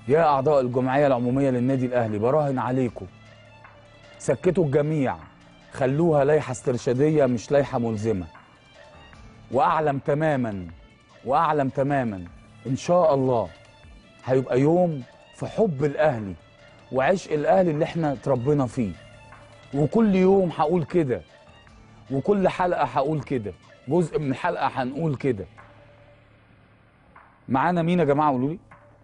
يا اعضاء الجمعيه العموميه للنادي الاهلي براهن عليكم سكتوا الجميع خلوها لائحه استرشاديه مش لائحه ملزمه واعلم تماما واعلم تماما ان شاء الله هيبقى يوم في حب الاهلي وعشق الاهلي اللي احنا اتربينا فيه وكل يوم هقول كده وكل حلقه هقول كده جزء من الحلقه هنقول كده معانا مين يا جماعه قولوا لي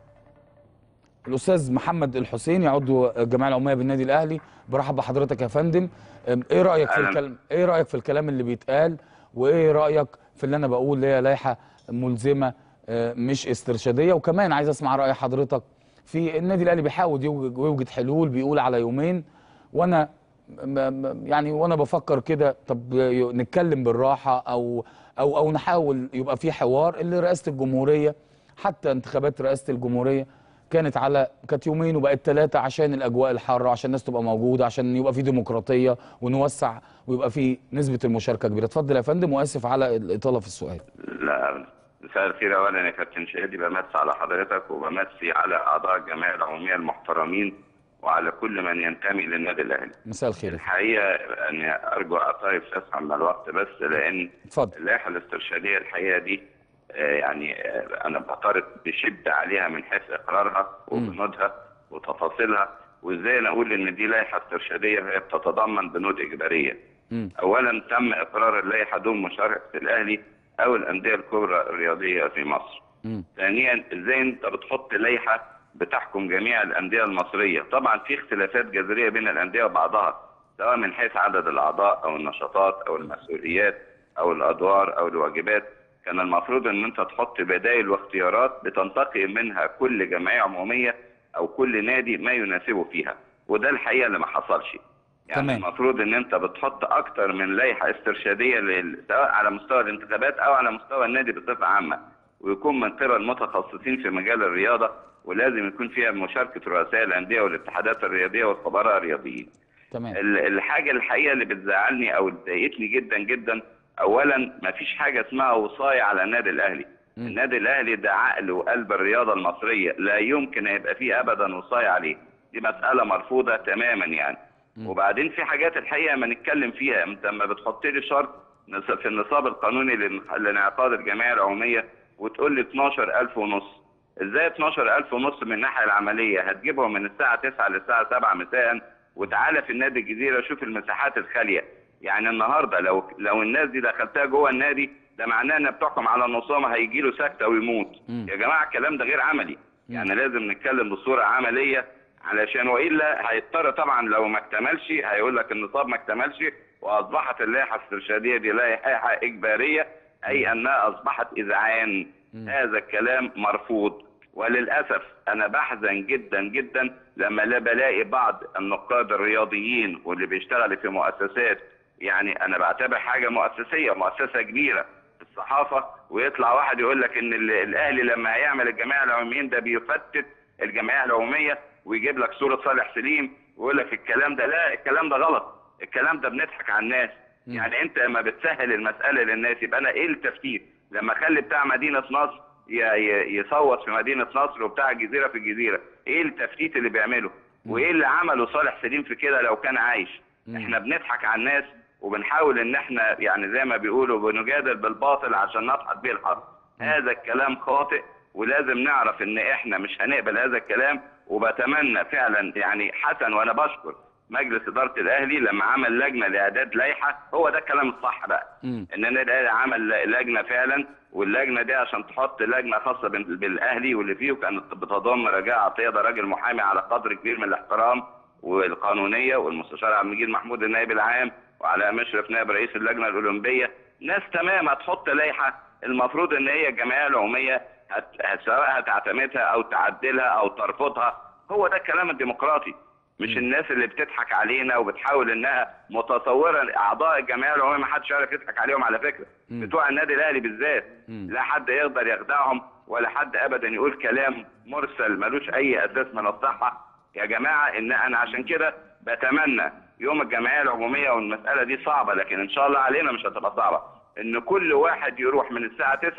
الاستاذ محمد الحسين عضو الجمعيه العموميه بالنادي الاهلي برحب بحضرتك يا فندم أم، ايه رايك في أهلاً. الكلام ايه رايك في الكلام اللي بيتقال وايه رايك في اللي انا بقول اللي هي لائحه ملزمه آه، مش استرشاديه وكمان عايز اسمع راي حضرتك في النادي الاهلي بيحاول يوجد يوجد حلول بيقول على يومين وانا م- م- يعني وانا بفكر كده طب ي- نتكلم بالراحه او او او نحاول يبقى في حوار اللي رئاسه الجمهوريه حتى انتخابات رئاسه الجمهوريه كانت على كانت يومين وبقت ثلاثه عشان الاجواء الحاره عشان الناس تبقى موجوده عشان يبقى في ديمقراطيه ونوسع ويبقى في نسبه المشاركه كبيره اتفضل يا فندم واسف على الاطاله في السؤال لا مساء الخير اولا يا كابتن شهادي بمسي على حضرتك وبمسي على اعضاء الجمعيه العموميه المحترمين وعلى كل من ينتمي للنادي الاهلي. مساء الخير الحقيقه اني ارجو اعطائي اسعى من الوقت بس لان اتفضل اللائحه الاسترشاديه الحقيقه دي آه، يعني آه، انا بعترض بشده عليها من حيث اقرارها وبنودها وتفاصيلها وازاي انا اقول ان دي لائحه استرشاديه وهي بتتضمن بنود اجباريه. مم. اولا تم اقرار اللائحه دون مشاركه الاهلي او الانديه الكبرى الرياضيه في مصر. مم. ثانيا ازاي انت بتحط لائحه بتحكم جميع الانديه المصريه، طبعا في اختلافات جذريه بين الانديه وبعضها سواء من حيث عدد الاعضاء او النشاطات او المسؤوليات او الادوار او الواجبات، كان المفروض ان انت تحط بدائل واختيارات بتنتقي منها كل جمعيه عموميه او كل نادي ما يناسبه فيها، وده الحقيقه اللي ما حصلش. يعني تمام. المفروض ان انت بتحط اكتر من لائحه استرشاديه لل- سواء على مستوى الانتخابات او على مستوى النادي بصفه عامه ويكون من قبل متخصصين في مجال الرياضه ولازم يكون فيها مشاركه رؤساء الانديه والاتحادات الرياضيه والخبراء الرياضيين. تمام ال- الحاجه الحقيقه اللي بتزعلني او ضايقتني جدا جدا اولا ما فيش حاجه اسمها وصايه على النادي الاهلي. مم. النادي الاهلي ده عقل وقلب الرياضه المصريه لا يمكن يبقى فيه ابدا وصايه عليه. دي مساله مرفوضه تماما يعني. وبعدين في حاجات الحقيقه ما نتكلم فيها انت لما بتحط لي شرط نص- في النصاب القانوني لن- لانعقاد الجمعيه العموميه وتقول لي 12000 ونص ازاي 12000 ونص من الناحيه العمليه هتجيبهم من الساعه 9 للساعه 7 مساء وتعالى في النادي الجزيره شوف المساحات الخاليه يعني النهارده لو لو الناس دي دخلتها جوه النادي ده معناه انها بتحكم على النظام هيجي له سكته ويموت مم. يا جماعه الكلام ده غير عملي يعني لازم نتكلم بصوره عمليه علشان والا هيضطر طبعا لو ما اكتملش هيقول لك النصاب ما اكتملش واصبحت اللائحه الاسترشاديه دي لائحه اجباريه اي انها اصبحت اذعان هذا الكلام مرفوض وللاسف انا بحزن جدا جدا لما لا بلاقي بعض النقاد الرياضيين واللي بيشتغلوا في مؤسسات يعني انا بعتبر حاجه مؤسسيه مؤسسه كبيره في الصحافه ويطلع واحد يقول لك ان ال- الاهلي لما هيعمل الجمعيه العموميين ده بيفتت الجمعيه العموميه ويجيب لك صوره صالح سليم ويقول لك الكلام ده لا الكلام ده غلط الكلام ده بنضحك على الناس يعني انت لما بتسهل المساله للناس يبقى انا ايه التفتيت لما اخلي بتاع مدينه نصر ي- ي- يصوت في مدينه نصر وبتاع الجزيره في الجزيره ايه التفتيت اللي بيعمله وايه اللي عمله صالح سليم في كده لو كان عايش احنا بنضحك على الناس وبنحاول ان احنا يعني زي ما بيقولوا بنجادل بالباطل عشان نضحك بيه الحق هذا الكلام خاطئ ولازم نعرف ان احنا مش هنقبل هذا الكلام وبتمنى فعلا يعني حسن وانا بشكر مجلس اداره الاهلي لما عمل لجنه لاعداد لائحه هو ده الكلام الصح بقى مم. ان النادي الاهلي عمل لجنه فعلا واللجنه دي عشان تحط لجنه خاصه بال- بالاهلي واللي فيه وكانت بتضم رجاء عطيه ده راجل محامي على قدر كبير من الاحترام والقانونيه والمستشار عبد المجيد محمود النائب العام وعلاء مشرف نائب رئيس اللجنه الاولمبيه ناس تمام هتحط لائحه المفروض ان هي الجمعيه العموميه هت... هت- سواء هتعتمدها او تعدلها او ترفضها هو ده الكلام الديمقراطي مش الناس اللي بتضحك علينا وبتحاول انها متصوره اعضاء الجمعيه العموميه ما حدش يعرف يضحك عليهم على فكره مم. بتوع النادي الاهلي بالذات مم. لا حد يقدر يخدعهم ولا حد ابدا يقول كلام مرسل ملوش اي اساس من الصحه يا جماعه ان انا عشان كده بتمنى يوم الجمعيه العموميه والمساله دي صعبه لكن ان شاء الله علينا مش هتبقى صعبه ان كل واحد يروح من الساعه 9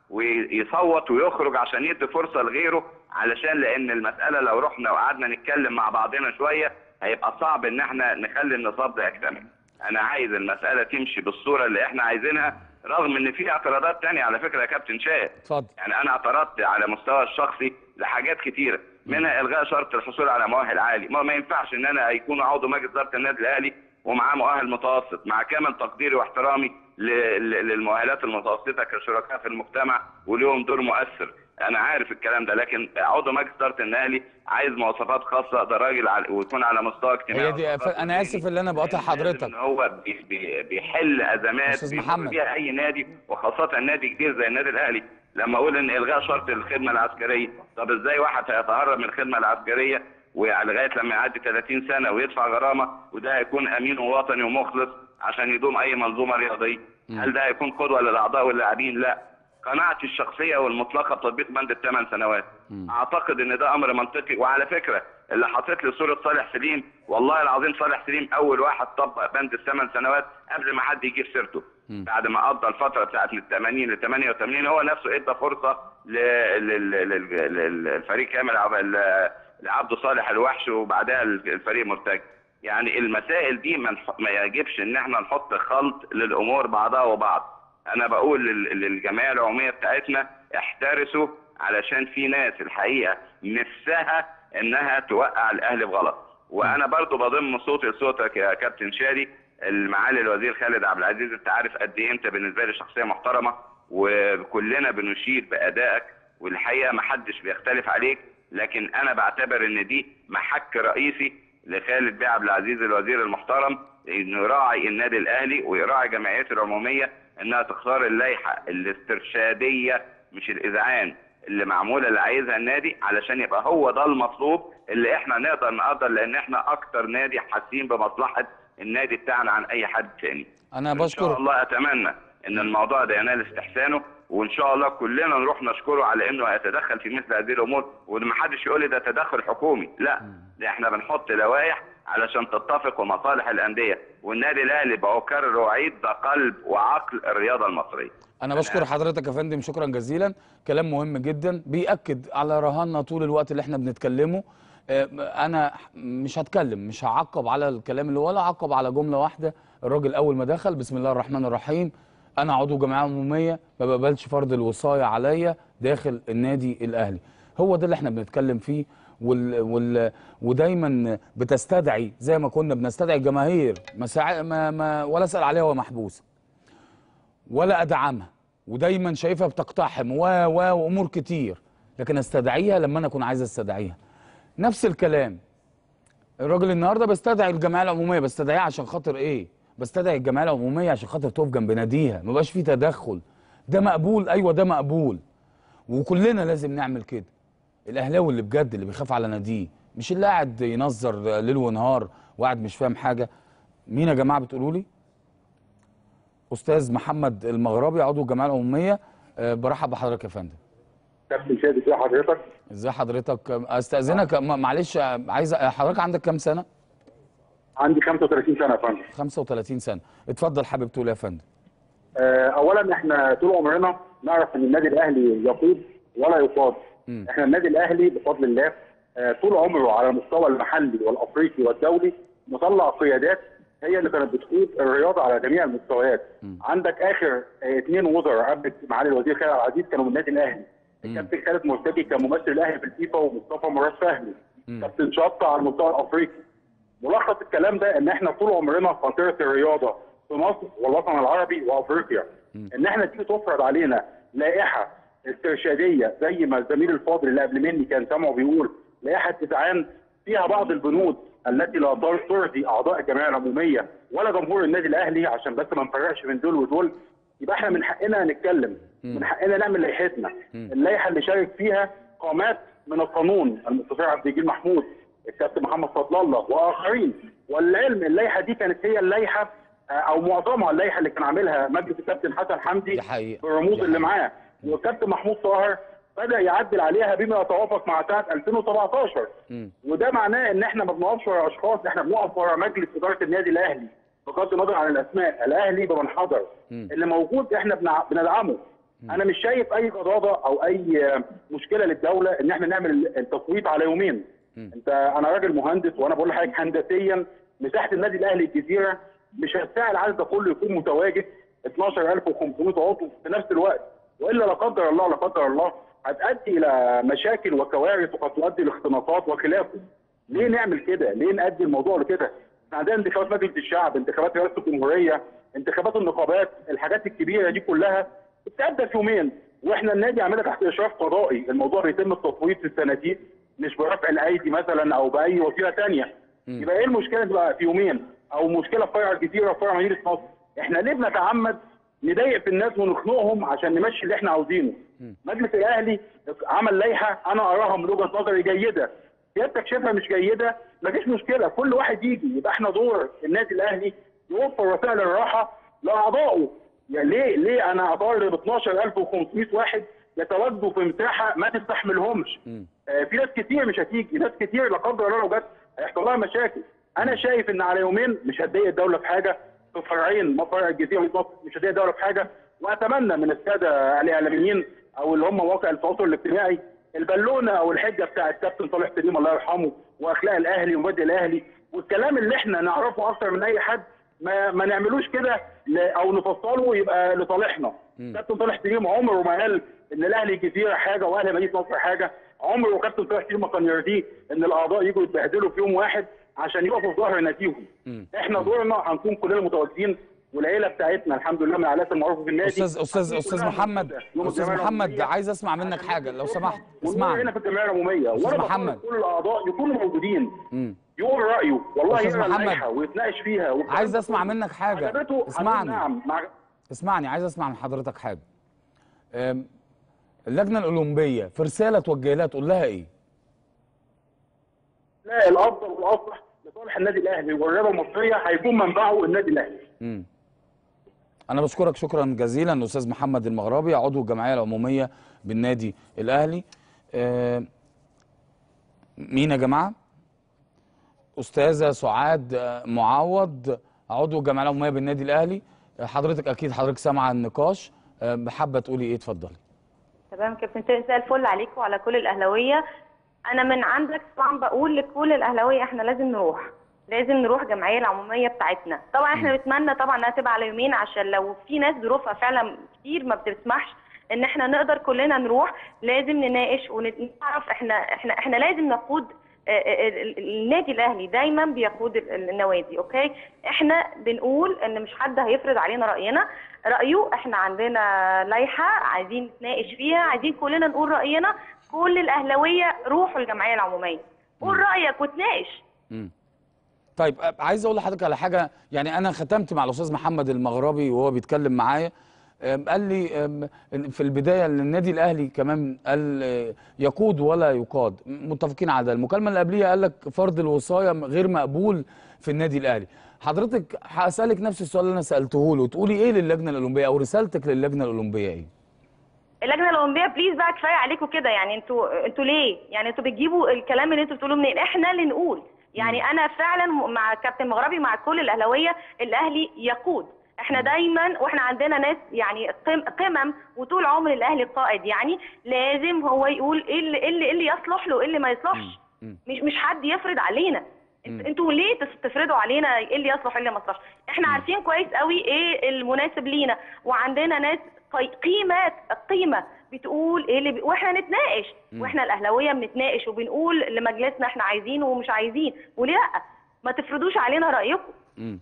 ويصوت ويخرج عشان يدي فرصه لغيره علشان لان المساله لو رحنا وقعدنا نتكلم مع بعضنا شويه هيبقى صعب ان احنا نخلي النصاب ده يكتمل انا عايز المساله تمشي بالصوره اللي احنا عايزينها رغم ان في اعتراضات تانية على فكره يا كابتن شاهد اتفضل يعني انا اعترضت على مستوى الشخصي لحاجات كتيره منها الغاء شرط الحصول على مؤهل عالي ما, ما ينفعش ان انا يكون عضو مجلس اداره النادي الاهلي ومعاه مؤهل متوسط مع كامل تقديري واحترامي ل- ل- للمؤهلات المتوسطه كشركاء في المجتمع وليهم دور مؤثر انا عارف الكلام ده لكن عضو مجلس اداره النادي عايز مواصفات خاصه ده راجل على ويكون على مستوى اجتماعي هي دي وثقافي انا اسف اللي انا بقاطع لازم حضرتك ان هو بي- بي- بيحل ازمات أستاذ بيمر محمد. بيها اي نادي وخاصه نادي كبير زي النادي الاهلي لما اقول ان الغاء شرط الخدمه العسكريه طب ازاي واحد هيتهرب من الخدمه العسكريه ولغايه لما يعدي 30 سنه ويدفع غرامه وده هيكون امين ووطني ومخلص عشان يدوم اي منظومه رياضيه هل ده هيكون قدوه للاعضاء واللاعبين لا قناعتي الشخصيه والمطلقه بتطبيق بند الثمان سنوات اعتقد ان ده امر منطقي وعلى فكره اللي حاطط لي صوره صالح سليم والله العظيم صالح سليم اول واحد طبق بند الثمان سنوات قبل ما حد يجيب سيرته بعد ما قضى الفتره بتاعت من 80 ل 88 هو نفسه ادى فرصه ل- لل- لل- لل- للفريق كامل عب- ل- لعبده صالح الوحش وبعدها الفريق مرتج يعني المسائل دي ما نح- ما يجبش ان احنا نحط خلط للامور بعضها وبعض انا بقول لل- للجمعيه العموميه بتاعتنا احترسوا علشان في ناس الحقيقه نفسها انها توقع الاهلي بغلط وانا برضو بضم صوتي لصوتك يا كابتن شادي المعالي الوزير خالد عبد العزيز انت عارف قد ايه انت بالنسبه لي شخصيه محترمه وكلنا بنشيد بادائك والحقيقه ما حدش بيختلف عليك لكن انا بعتبر ان دي محك رئيسي لخالد بيه عبد العزيز الوزير المحترم انه يراعي النادي الاهلي ويراعي جمعيته العموميه انها تختار اللائحه الاسترشاديه مش الاذعان اللي معموله اللي عايزها النادي علشان يبقى هو ده المطلوب اللي احنا نقدر نقدر لان احنا اكتر نادي حاسين بمصلحه النادي بتاعنا عن اي حد تاني انا ان شاء بشكر الله اتمنى ان الموضوع ده ينال استحسانه وان شاء الله كلنا نروح نشكره على انه يتدخل في مثل هذه الامور وما حدش يقول لي ده تدخل حكومي لا ده احنا بنحط لوائح علشان تتفق مصالح الانديه والنادي الاهلي بأكرر واعيد ده قلب وعقل الرياضه المصريه انا بشكر حضرتك يا فندم شكرا جزيلا كلام مهم جدا بيأكد على رهاننا طول الوقت اللي احنا بنتكلمه آه، انا مش هتكلم مش هعقب على الكلام اللي ولا هعقب على جمله واحده الراجل اول ما دخل بسم الله الرحمن الرحيم انا عضو جمعيه عموميه ما بقبلش فرض الوصايه عليا داخل النادي الاهلي هو ده اللي احنا بنتكلم فيه وال وال ودايما بتستدعي زي ما كنا بنستدعي الجماهير مساع ما ما ولا اسال عليها وهي محبوسه ولا ادعمها ودايما شايفها بتقتحم و و وامور كتير لكن استدعيها لما انا اكون عايز استدعيها نفس الكلام الراجل النهارده بستدعي الجمعيه العموميه بستدعيها عشان خاطر ايه بستدعي الجمعيه العموميه عشان خاطر تقف جنب ناديها ما بقاش فيه تدخل ده مقبول ايوه ده مقبول وكلنا لازم نعمل كده الاهلاوي اللي بجد اللي بيخاف على ناديه مش اللي قاعد ينظر ليل ونهار وقاعد مش فاهم حاجه مين يا جماعه بتقولوا لي استاذ محمد المغربي عضو الجمعيه العموميه أه، برحب بحضرتك يا فندم كابتن شادي ازي حضرتك ازي حضرتك استاذنك م- معلش أه، عايز حضرتك عندك كام سنه عندي 35 سنه يا فندم 35 سنه اتفضل حابب تقول إيه يا فندم آه، اولا احنا طول عمرنا نعرف ان النادي الاهلي يقود ولا يقاد مم. احنا النادي الاهلي بفضل الله آه، طول عمره على المستوى المحلي والافريقي والدولي مطلع قيادات هي اللي كانت بتقود الرياضه على جميع المستويات عندك اخر آه، اثنين وزراء قبل معالي الوزير خالد عبد العزيز كانوا من النادي الاهلي الكابتن خالد مرتجي كان ممثل الاهلي في الفيفا ومصطفى مراد فهمي كابتن شطه على المستوى الافريقي ملخص الكلام ده ان احنا طول عمرنا في منطقه الرياضه في مصر والوطن العربي وافريقيا ان احنا تيجي تفرض علينا لائحه استرشاديه زي ما الزميل الفاضل اللي قبل مني كان سامعه بيقول لائحه اذعان فيها بعض البنود التي لا ترضي اعضاء الجمعيه العموميه ولا جمهور النادي الاهلي عشان بس ما نفرقش بين دول ودول يبقى احنا من حقنا نتكلم من حقنا نعمل لائحتنا اللائحه اللي شارك فيها قامات من القانون المستشار عبد الجليل محمود الكابتن محمد فضل الله واخرين والعلم اللائحه دي كانت هي اللائحه آه، او معظمها اللائحه اللي كان عاملها مجلس الكابتن حسن حمدي دي حقيقة. بالرموز دي اللي حقيقة. معاه والكابتن محمود طاهر بدا يعدل عليها بما يتوافق مع سنه 2017 مم. وده معناه ان احنا ما بنقفش ورا اشخاص احنا بنقف ورا مجلس اداره النادي الاهلي بغض النظر عن الاسماء الاهلي بمن حضر اللي موجود احنا بنع- بندعمه انا مش شايف اي قضاضه او اي مشكله للدوله ان احنا نعمل التصويت على يومين انت انا راجل مهندس وانا بقول لحضرتك هندسيا مساحه النادي الاهلي الجزيره مش هتساعد العدد ده كله يكون متواجد 12500 عضو في نفس الوقت والا لا قدر الله لا قدر الله هتؤدي الى مشاكل وكوارث وقد تؤدي لاختناقات وخلافه. ليه نعمل كده؟ ليه نأدي الموضوع لكده؟ احنا عندنا انتخابات مجلس الشعب، انتخابات رئاسه الجمهوريه، انتخابات النقابات، الحاجات الكبيره دي كلها بتأدى في يومين واحنا النادي عاملها تحت اشراف قضائي، الموضوع بيتم التصويت في الصناديق مش برفع الايدي مثلا او باي وسيله ثانيه. يبقى ايه المشكله تبقى في يومين؟ او مشكله في فرع الجزيره وفرع مدينه نصر. احنا ليه بنتعمد نضايق في الناس ونخنقهم عشان نمشي اللي احنا عاوزينه. مجلس الاهلي عمل لائحه انا اراها من وجهه نظري جيده. سيادتك شايفها مش جيده مفيش مشكله كل واحد يجي يبقى احنا دور النادي الاهلي يوفر وسائل الراحه لاعضائه. يعني ليه ليه انا اطالب 12500 واحد يتواجدوا في مساحه ما تستحملهمش. آه في ناس كتير مش هتيجي، ناس كتير لا قدر الله لو جت هيحصل لها مشاكل. انا شايف ان على يومين مش هتضايق الدوله في حاجه في فرعين فرع الجزيره ومدينة نصر مش هتضايق الدوله في حاجه واتمنى من الساده الاعلاميين او اللي هم مواقع التواصل الاجتماعي البالونه او الحجه بتاع الكابتن صالح سليم الله يرحمه واخلاق الاهلي ومبادئ الاهلي والكلام اللي احنا نعرفه اكتر من اي حد ما ما نعملوش كده ل- او نفصله يبقى لصالحنا. كابتن صالح سليم عمره ما قال ان الاهلي الجزيره حاجه واهلي مدينه نصر حاجه، عمره كابتن صالح سليم ما كان يرضيه ان الاعضاء يجوا يتبهدلوا في يوم واحد عشان يقفوا في ظهر ناديهم. احنا دورنا هنكون كلنا متواجدين والعيله بتاعتنا الحمد لله من العائلات المعروفه في النادي استاذ استاذ هتكون استاذ كلها محمد موجودة. يوم استاذ الجمعية محمد العمومية عايز اسمع منك حاجه لو سمحت والنور اسمعني هنا في الجمعيه العموميه أستاذ وانا محمد. بطالب كل الاعضاء يكونوا موجودين يقول رايه والله أستاذ يقرا محمد. اللائحه ويتناقش فيها والكلام عايز ده اسمع كله. منك حاجه عجبته هنقول اسمعني نعم مع... اسمعني عايز اسمع من حضرتك حاجه أم، اللجنه الاولمبيه في رساله توجه لها تقول لها ايه لا الافضل والاصلح لصالح النادي الاهلي والرياضه المصريه هيكون منبعه النادي الاهلي مم. انا بشكرك شكرا جزيلا استاذ محمد المغربي عضو الجمعيه العموميه بالنادي الاهلي آه، مين يا جماعه استاذه سعاد آه، معوض عضو الجمعيه العموميه بالنادي الاهلي آه، حضرتك اكيد حضرتك سامعه النقاش آه، حابه تقولي ايه اتفضلي تمام كابتن مساء الفل عليكم وعلى كل الاهلاويه انا من عندك طبعا بقول لكل الاهلاويه احنا لازم نروح لازم نروح الجمعيه العموميه بتاعتنا طبعا احنا نتمنى طبعا انها تبقى على يومين عشان لو في ناس ظروفها فعلا كتير ما بتسمحش ان احنا نقدر كلنا نروح لازم نناقش ونعرف احنا احنا احنا لازم نقود آه، آه، ال- ال- النادي الاهلي دايما بيقود ال- ال- النوادي اوكي احنا بنقول ان مش حد هيفرض علينا راينا رايه احنا عندنا لائحه عايزين نتناقش فيها عايزين كلنا نقول راينا كل الاهلاويه روحوا الجمعيه العموميه قول رايك وتناقش مم. طيب أ- عايز اقول لحضرتك على حاجه يعني انا ختمت مع الاستاذ محمد المغربي وهو بيتكلم معايا أم، قال لي أم، إن في البدايه ان النادي الاهلي كمان قال آه، يقود ولا يقاد متفقين على ده المكالمه اللي قبليها قال لك فرض الوصايه غير مقبول في النادي الاهلي حضرتك هسالك نفس السؤال اللي انا سالته له تقولي ايه للجنه الاولمبيه او رسالتك للجنه الاولمبيه ايه اللجنه الاولمبيه بليز بقى كفايه عليكم كده يعني انتوا انتوا ليه؟ يعني انتوا بتجيبوا الكلام اللي انتوا بتقولوه منين؟ احنا اللي نقول يعني انا فعلا م- مع كابتن مغربي مع كل الاهلاويه الاهلي يقود احنا دايما واحنا عندنا ناس يعني قم- قمم وطول عمر الاهلي قائد يعني لازم هو يقول ايه اللي ايه اللي, إيه اللي يصلح له ايه اللي ما يصلحش مم. مش مش حد يفرض علينا انت- انتوا ليه تس- تفرضوا علينا ايه اللي يصلح وايه اللي ما يصلحش احنا عارفين كويس قوي ايه المناسب لينا وعندنا ناس قي- قيمه قيمه بتقول ايه اللي بي... واحنا نتناقش واحنا الاهلاويه بنتناقش وبنقول لمجلسنا احنا عايزين ومش عايزين وليه لا ما تفرضوش علينا رايكم مم.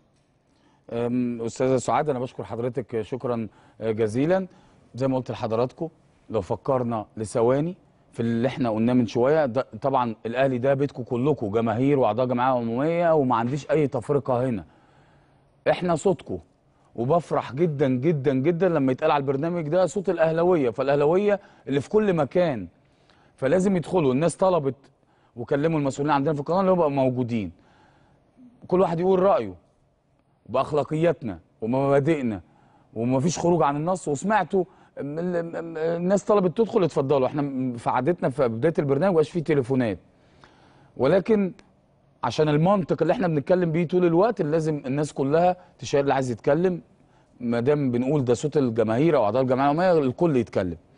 أم، استاذه سعاد انا بشكر حضرتك شكرا جزيلا زي ما قلت لحضراتكم لو فكرنا لثواني في اللي احنا قلناه من شويه ده طبعا الاهلي ده بيتكم كلكم جماهير واعضاء جمعيه عموميه وما عنديش اي تفرقه هنا احنا صوتكم وبفرح جدا جدا جدا لما يتقال على البرنامج ده صوت الاهلاويه فالاهلاويه اللي في كل مكان فلازم يدخلوا الناس طلبت وكلموا المسؤولين عندنا في القناه اللي هم يبقوا موجودين كل واحد يقول رايه باخلاقياتنا ومبادئنا ومفيش خروج عن النص وسمعتوا م- ال- م- الناس طلبت تدخل اتفضلوا احنا م- في عادتنا في بدايه البرنامج مبقاش فيه تليفونات ولكن عشان المنطق اللي احنا بنتكلم بيه طول الوقت لازم الناس كلها تشاهد اللي عايز يتكلم ما دام بنقول ده صوت الجماهير او اعضاء الجمعيه العموميه الكل يتكلم